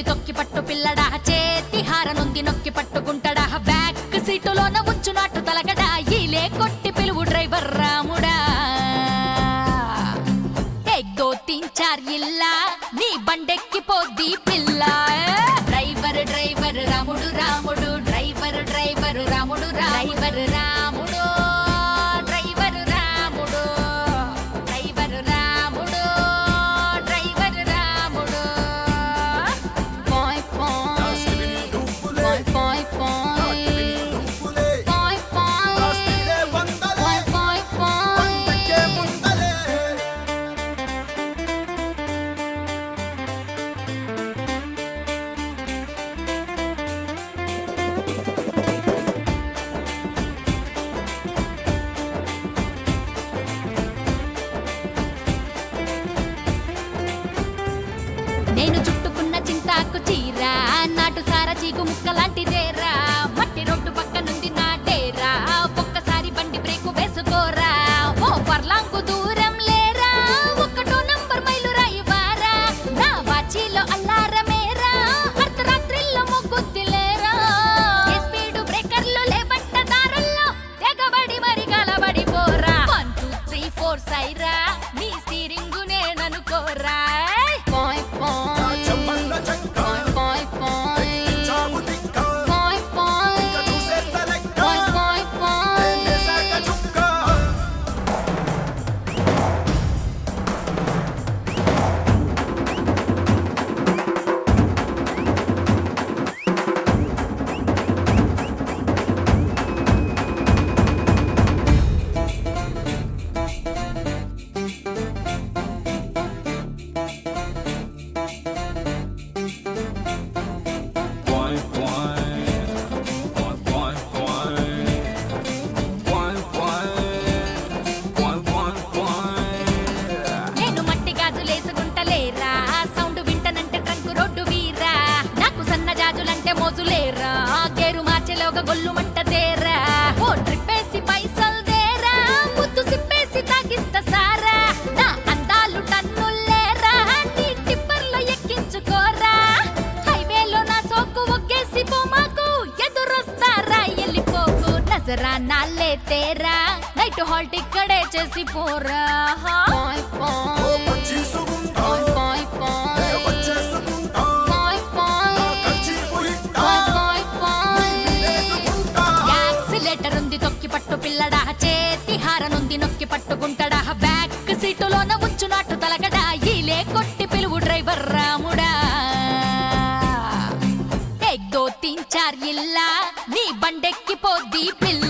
తొక్కి పట్టు పిల్లడా చేతి హారనుంది నొక్కి పట్టుకుంటాడా బ్యాక్ సీటులోన ఉంచునట్టు తలగడా ఈలే కొట్టి పిలువు డ్రైవర్ రాముడా एक दो तीन चार ఇల్లా నీ బండెక్కి పోద్ది పిల్ల driver driver Ramudu Ramudu driver driver Ramudu driver Ramudu driver Ramudu driver Ramudu driver Ramudu పాయ్ పాయ్ పాయ్ పాయ్ పాయ్ పాయ్ పాయ్ పాయ్ పాయ్ పాయ్ నేను చుట్టుకున్న చింతాకు చీర నాటు సార చీకు ముక్క లాంటిదేరా మట్టి రోడ్డు పక్కనుంది నా డేరా ఒక్కసారి బండి బ్రేకు వేసుకోరా ఓ పర్లాంకు దూరం లేరా ఒక్కటో నంబర్ మైలు రాయివారా నా వాచిలో అల్లారమేరా అర్ధరాత్రిలో మొగ్గుద్దిలేరా ఏ స్పీడు బ్రేకర్లు లేబట్ట దారుల్లో తెగబడి మరి కలబడి పోరా వన్ టూ త్రీ ఫోర్ సైరా నీ స్టీరింగ్ నేననుకోరా పాయ్ పాయ్ పాయ్ పాయ్ పాయ్ పాయ్ పాయ్ పాయ్ పాయ్ పాయ్ నేను మట్టి గాజులేసుకుంటలేరా సౌండ్ వింటనంటే ట్రంక్ రోడ్డు వీరా నాకు సన్న జాజులంటే మోజులేరా గేరు మార్చెలోగా గొల్లు మంటదేరా ఓ ట్రిప్పేసి పైసలు దేరా ముద్దు సిప్పేసి తాగిస్తా సారా నా అందాలు టన్నులేరా నీ టిప్పర్లో ఎక్కించుకోరా హైవేలో నా సోకు ఒగ్గేసి పోమాకు ఎదురొస్తారా వెళ్ళిపోకు నజరా నాలే తేరా నైట్ హాల్ట్ ఇక్కడే చేసి పోరా పాయ్ పాయ్ పాయ్ పాయ్ పాయ్ పాయ్ పాయ్ పాయ్ పాయ్ యాక్సిలేటర్ ఉంది తొక్కి పట్టు పిల్లడా చేతి హారనుంది నొక్కి పట్టుకుంటాడా బ్యాక్ సీటులోన ఉంచునట్టు తలగడా ఈలే కొట్టి పిలువు డ్రైవర్ రాముడా एक दो तीन चार ఇల్లా నీ బండెక్కి పోద్ది పిల్ల